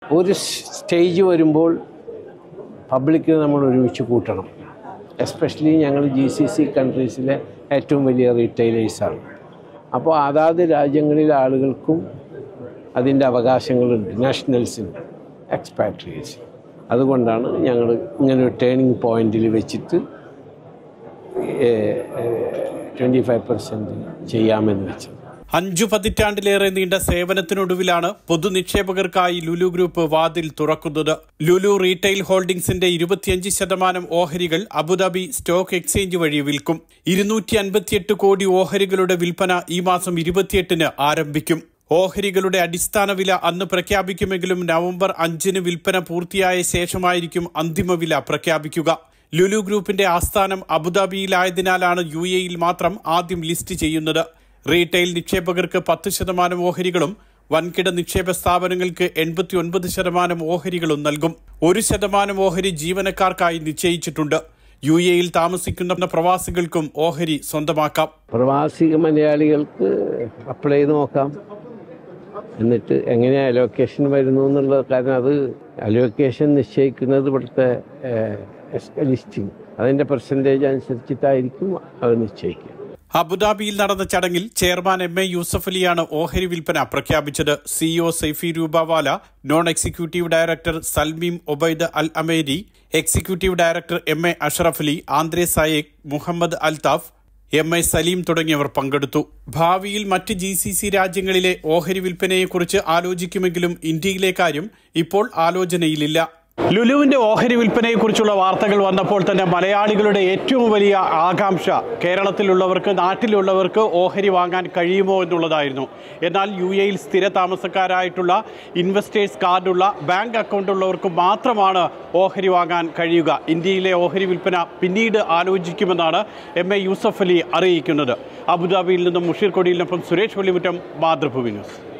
ഒരു സ്റ്റേജ് വരുമ്പോൾ പബ്ലിക്കിനെ നമ്മൾ ഒരുമിച്ച് കൂട്ടണം എസ്പെഷ്യലി ഞങ്ങൾ ജി സി സി കൺട്രീസിലെ ഏറ്റവും വലിയ റീറ്റെയിലേഴ്സാണ് അപ്പോൾ അതാത് രാജ്യങ്ങളിലെ ആളുകൾക്കും അതിൻ്റെ അവകാശങ്ങളുണ്ട് നാഷണൽസിന് എക്സ്പാട്രിയേറ്റ്സ് അതുകൊണ്ടാണ് ഞങ്ങൾ ഇങ്ങനെ ഒരു ടേണിംഗ് പോയിന്റിൽ വെച്ചിട്ട് ട്വൻറ്റി ഫൈവ് പെർസെൻറ്റ് ചെയ്യാമെന്ന് വെച്ചത് അഞ്ചു പതിറ്റാണ്ടിലേറെ നീണ്ട സേവനത്തിനൊടുവിലാണ് പൊതുനിക്ഷേപകർക്കായി ലുലു ഗ്രൂപ്പ് വാതിൽ തുറക്കുന്നത് ലുലു റീറ്റെയിൽ ഹോൾഡിംഗ്സിന്റെ ഇരുപത്തിയഞ്ച് ശതമാനം ഓഹരികൾ അബുദാബി സ്റ്റോക്ക് എക്സ്ചേഞ്ച് വഴി വിൽക്കും ഇരുന്നൂറ്റി അൻപത്തിയെട്ട് കോടി ഓഹരികളുടെ വിൽപ്പന ഈ മാസം ഇരുപത്തിയെട്ടിന് ആരംഭിക്കും ഓഹരികളുടെ അടിസ്ഥാന വില അന്ന് പ്രഖ്യാപിക്കുമെങ്കിലും നവംബർ അഞ്ചിന് വിൽപ്പന പൂർത്തിയായ ശേഷമായിരിക്കും അന്തിമ വില പ്രഖ്യാപിക്കുക ലുലു ഗ്രൂപ്പിന്റെ ആസ്ഥാനം അബുദാബിയിലായതിനാലാണ് യു എയിൽ മാത്രം ആദ്യം ലിസ്റ്റ് ചെയ്യുന്നത് റീറ്റെയിൽ നിക്ഷേപകർക്ക് പത്ത് ശതമാനം ഓഹരികളും വൻകിട നിക്ഷേപ സ്ഥാപനങ്ങൾക്ക് എൺപത്തി ഒൻപത് ശതമാനം ഓഹരികളും നൽകും ഒരു ശതമാനം ഓഹരി ജീവനക്കാർക്കായി നിശ്ചയിച്ചിട്ടുണ്ട് യു എയിൽ താമസിക്കുന്ന പ്രവാസികൾക്കും ഓഹരി സ്വന്തമാക്കാം പ്രവാസി മലയാളികൾക്ക് അപ്ലൈ ചെയ്ത് നോക്കാം എന്നിട്ട് എങ്ങനെ അലോക്കേഷൻ വരുന്നു എന്നുള്ള കാരണം അത് അലോക്കേഷൻ നിശ്ചയിക്കുന്നത് ഇവിടുത്തെ ലിസ്റ്റിംഗ് അതിൻ്റെ പെർസെൻറ്റേജ് അനുസരിച്ചിട്ടായിരിക്കും അത് നിശ്ചയിക്കുക അബുദാബിയിൽ നടന്ന ചടങ്ങിൽ ചെയർമാൻ എം എ യൂസഫ് അലിയാണ് ഓഹരി വിൽപ്പന പ്രഖ്യാപിച്ചത് CEO Saifee Rupawala non executive director Salmeem Obaid Al Ameri executive director M A Ashraf Ali Andre Sayegh Muhammad Althaf M I Saleem തുടങ്ങിയവർ പങ്കെടുത്തു ഭാവിയിൽ മറ്റ് ജി സി സി രാജ്യങ്ങളിലെ ഓഹരി വിൽപ്പനയെക്കുറിച്ച് ആലോചിക്കുമെങ്കിലും ഇന്ത്യയിലെ കാര്യം ഇപ്പോൾ ആലോചനയിലില്ല ലുലുവിന്റെ ഓഹരി വിൽപ്പനയെക്കുറിച്ചുള്ള വാർത്തകൾ വന്നപ്പോൾ തന്നെ മലയാളികളുടെ ഏറ്റവും വലിയ ആകാംക്ഷ കേരളത്തിലുള്ളവർക്ക് നാട്ടിലുള്ളവർക്ക് ഓഹരി വാങ്ങാൻ കഴിയുമോ എന്നുള്ളതായിരുന്നു എന്നാൽ യു എയിൽ സ്ഥിര താമസക്കാരായിട്ടുള്ള ഇൻവെസ്റ്റേഴ്സ് കാർഡുള്ള ബാങ്ക് അക്കൗണ്ട് ഉള്ളവർക്ക് മാത്രമാണ് ഓഹരി വാങ്ങാൻ കഴിയുക ഇന്ത്യയിലെ ഓഹരി വിൽപ്പന പിന്നീട് ആലോചിക്കുമെന്നാണ് എം എ യൂസഫ് അലി അറിയിക്കുന്നത് അബുദാബിയിൽ നിന്നും മുഷീർ കൊടിയിലിനൊപ്പം സുരേഷ് വെള്ളിമുറ്റം മാതൃഭൂമി ന്യൂസ്